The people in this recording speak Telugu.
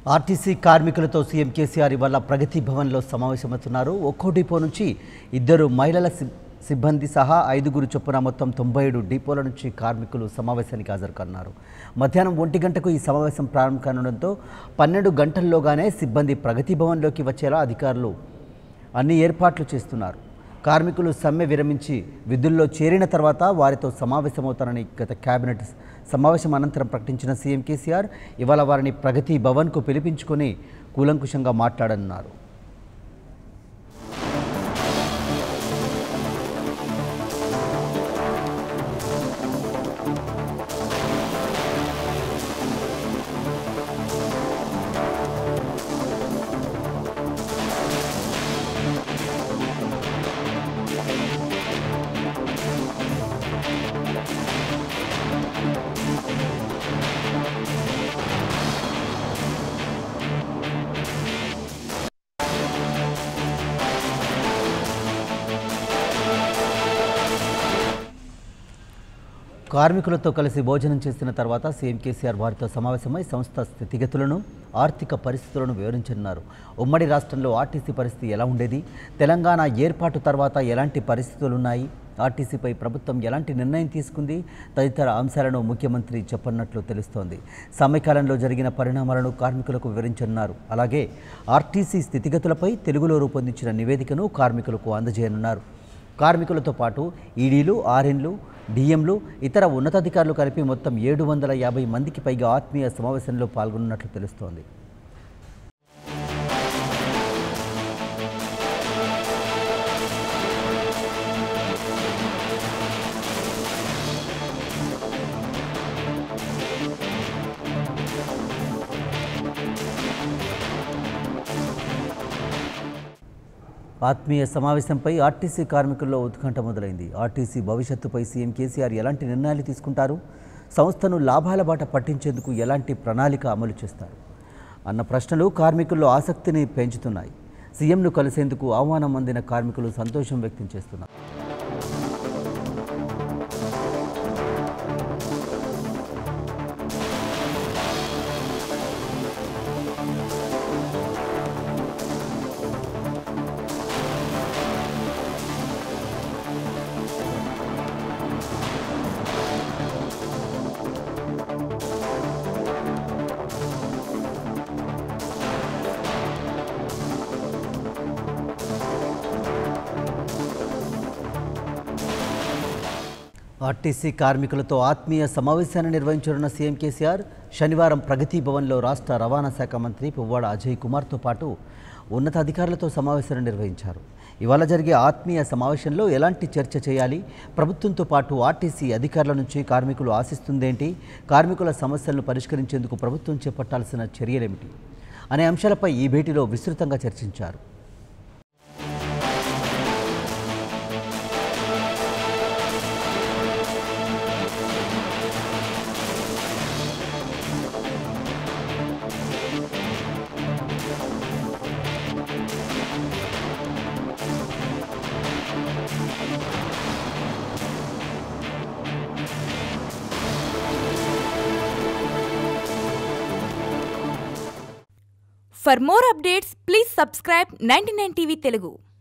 ఆర్టీసీ కార్మికులతో సీఎం కేసీఆర్ ఇవాళ ప్రగతి భవన్లో సమావేశమవుతున్నారు ఒక్కో డిపో నుంచి ఇద్దరు మహిళల సిబ్- సిబ్బంది సహా ఐదుగురు చొప్పున మొత్తం తొంభై ఏడు డిపోల నుంచి కార్మికులు సమావేశానికి హాజరు కానున్నారు మధ్యాహ్నం ఒంటి గంటకు ఈ సమావేశం ప్రారంభం కానుండడంతో పన్నెండు గంటల్లోగానే సిబ్బంది ప్రగతి భవన్లోకి వచ్చేలా అధికారులు అన్ని ఏర్పాట్లు చేస్తున్నారు కార్మికులు సమ్మె విరమించి విధుల్లో చేరిన తర్వాత వారితో సమావేశమవుతారని గత కేబినెట్ సమావేశం అనంతరం ప్రకటించిన సీఎం కేసీఆర్ ఇవాళ వారిని ప్రగతి భవన్కు పిలిపించుకొని కూలంకుషంగా మాట్లాడనున్నారు కార్మికులతో కలిసి భోజనం చేసిన తర్వాత సీఎం కేసీఆర్ వారితో సమావేశమై సంస్థ స్థితిగతులను ఆర్థిక పరిస్థితులను వివరించనున్నారు ఉమ్మడి రాష్ట్రంలో ఆర్టీసీ పరిస్థితి ఎలా ఉండేది తెలంగాణ ఏర్పాటు తర్వాత ఎలాంటి పరిస్థితులు ఉన్నాయి ఆర్టీసీపై ప్రభుత్వం ఎలాంటి నిర్ణయం తీసుకుంది తదితర అంశాలను ముఖ్యమంత్రి చెప్పనున్నట్లు తెలుస్తోంది సమ్మెకాలంలో జరిగిన పరిణామాలను కార్మికులకు వివరించనున్నారు అలాగే ఆర్టీసీ స్థితిగతులపై తెలుగులో రూపొందించిన నివేదికను కార్మికులకు అందజేయనున్నారు కార్మికులతో పాటు ఈడీలు ఆర్ఎన్లు డిఎంలు ఇతర ఉన్నతాధికారులు కలిపి మొత్తం ఏడు వందల యాభై మందికి పైగా ఆత్మీయ సమావేశంలో పాల్గొన్నట్లు తెలుస్తోంది ఆత్మీయ సమావేశంపై ఆర్టీసీ కార్మికుల్లో ఉత్కంఠ మొదలైంది ఆర్టీసీ భవిష్యత్తుపై సీఎం కేసీఆర్ ఎలాంటి నిర్ణయాలు తీసుకుంటారు సంస్థను లాభాల బాట పట్టించేందుకు ఎలాంటి ప్రణాళిక అమలు చేస్తారు అన్న ప్రశ్నలు కార్మికుల్లో ఆసక్తిని పెంచుతున్నాయి సీఎంను కలిసేందుకు ఆహ్వానం అందిన కార్మికులు సంతోషం వ్యక్తం చేస్తున్నారు ఆర్టీసీ కార్మికులతో ఆత్మీయ సమావేశాన్ని నిర్వహించనున్న సీఎం కేసీఆర్ శనివారం ప్రగతి భవన్లో రాష్ట్ర రవాణా శాఖ మంత్రి పువ్వాడ అజయ్ కుమార్తో పాటు ఉన్నతాధికారులతో సమావేశాన్ని నిర్వహించారు ఇవాళ జరిగే ఆత్మీయ సమావేశంలో ఎలాంటి చర్చ చేయాలి ప్రభుత్వంతో పాటు ఆర్టీసీ అధికారుల నుంచి కార్మికులు ఆశిస్తుందేంటి కార్మికుల సమస్యలను పరిష్కరించేందుకు ప్రభుత్వం చేపట్టాల్సిన చర్యలేమిటి అనే అంశాలపై ఈ భేటీలో విస్తృతంగా చర్చించారు For more updates, please subscribe 99 TV Telugu.